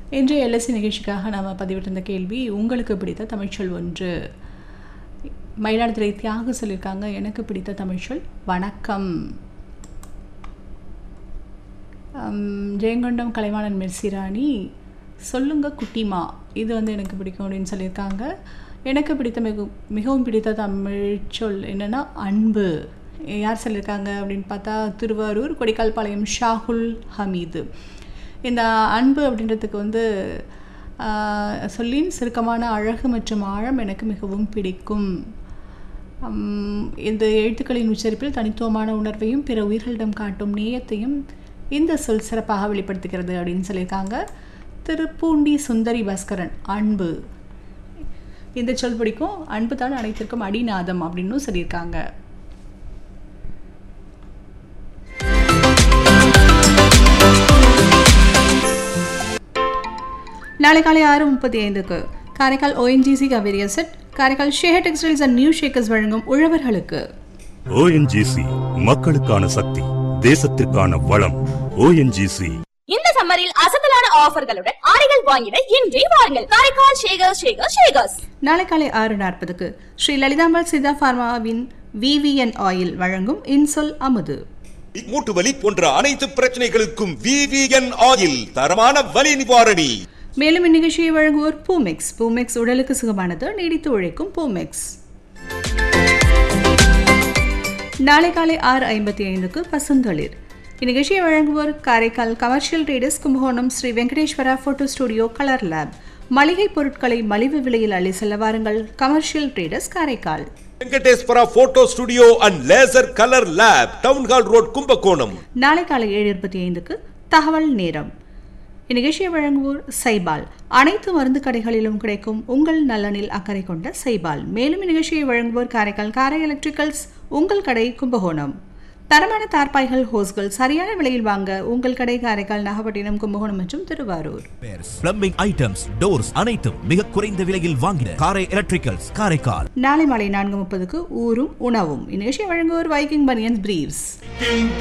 இன்றைய எல்எஸ்சி நிகழ்ச்சிக்காக நாம் பதிவிட்டிருந்த கேள்வி உங்களுக்கு பிடித்த தமிழ்ச்சொல் ஒன்று மயிலாடுதுறை தியாக சொல்லியிருக்காங்க எனக்கு பிடித்த தமிழ்ச்சொல் வணக்கம் ஹம், ஜெயங்கொண்டம் கலைவாணன் மெர்சிராணி சொல்லுங்க குட்டிமா இது வந்து எனக்கு பிடிக்கும் அப்படின்னு சொல்லியிருக்காங்க எனக்கு பிடித்த மிக மிகவும் பிடித்த தமிழ் சொல் என்னென்னா அன்பு யார் சொல்லியிருக்காங்க அப்படின்னு பார்த்தா திருவாரூர் கொடிக்கால்பாளையம் ஷாகுல் ஹமீது இந்த அன்பு அப்படின்றதுக்கு வந்து ஆஹ், சொல்லின் சுருக்கமான அழகு மற்றும் ஆழம் எனக்கு மிகவும் பிடிக்கும் உம், இந்த எழுத்துக்களின் உச்சரிப்பில் தனித்துவமான உணர்வையும் பிற உயிர்களிடம் காட்டும் நேயத்தையும் இந்த சொல் சிறப்பாக வெளிப்படுத்துகிறது அப்படின்னு சொல்லியிருக்காங்க திருப்பூண்டி சுந்தரி பாஸ்கரன் அன்பு இந்த சொல் பிடிக்கும் அன்பு தான் அனைத்திற்கும் அடிநாதம் அப்படின்னு சொல்லியிருக்காங்க நாளை காலை ஆறு முப்பத்தி ஐந்துக்கு Karaikal ONGC Kaveri asset Karaikal Shekhar textiles and new Shakers வழங்கும் உழவர்களுக்கு ஓஎன்ஜிசி மக்களுக்கான சக்தி தேசத்திற்கான வளம் ஓஎன்ஜிசி இந்த சம்மரில் அசத்தலான ஆஃபர்களுடன் ஆடைகள் வாங்கிட இன்றே வாருங்கள் காரைக்கால் ஷேகர் ஷேகர் ஷேகர்ஸ் நாளை காலை ஆறு நாற்பதுக்கு ஸ்ரீ லலிதாம்பாள் சித்தா ஃபார்மாவின் விவிஎன் ஆயில் வழங்கும் இன்சொல் அமுது மூட்டு வலி போன்ற அனைத்து பிரச்சனைகளுக்கும் விவிஎன் ஆயில் தரமான வலி நிவாரணி மேலும் இந்நிகழ்ச்சியை வழங்குவோர் பூமெக்ஸ் பூமெக்ஸ் உடலுக்கு சுகமானது நீடித்து உழைக்கும் பூமெக்ஸ் நாளை காலை ஆறு ஐம்பத்தி ஐந்துக்கு பசுந்தளிர் இந்நிகழ்ச்சியை வழங்குவோர் Karaikal commercial traders Kumbakonam Shri Venkateswara photo studio colour lab மளிகை பொருட்களை மலிவு விலையில் அள்ளி செல்ல வாருங்கள் commercial traders Karaikal Venkateswara photo studio and laser colour lab town hall road Kumbakonam நாளை காலை ஏழு இருபத்தி ஐந்துக்கு தகவல் நேரம் இந்நிகழ்ச்சியை வழங்குவோர் சைபால் அனைத்து மருந்து கடைகளிலும் கிடைக்கும் உங்கள் நலனில் அக்கறை கொண்ட சைபால் மேலும் இந்நிகழ்ச்சியை வழங்குவோர் காரைக்கால் காரை எலக்ட்ரிக்கல்ஸ் உங்கள் கடை கும்பகோணம் தரமான தார்பாய்கள் ஹோஸ்கள் சரியான விலையில் வாங்க உங்கள் கடை காரைக்கால் நாகப்பட்டினம் கும்பகோணம் மற்றும் திருவாரூர் பிளம்பிங் ஐட்டம்ஸ் டோர்ஸ் அனைத்தும் மிக குறைந்த விலையில் வாங்கின காரை எலக்ட்ரிக்கல்ஸ் காரைக்கால் நாளை மாலை நான்கு முப்பதுக்கு ஊரும் உணவும் இந்நிகழ்ச்சியை வழங்குவோர் வைக்கிங் பனியன்ஸ் பிரீவ்ஸ்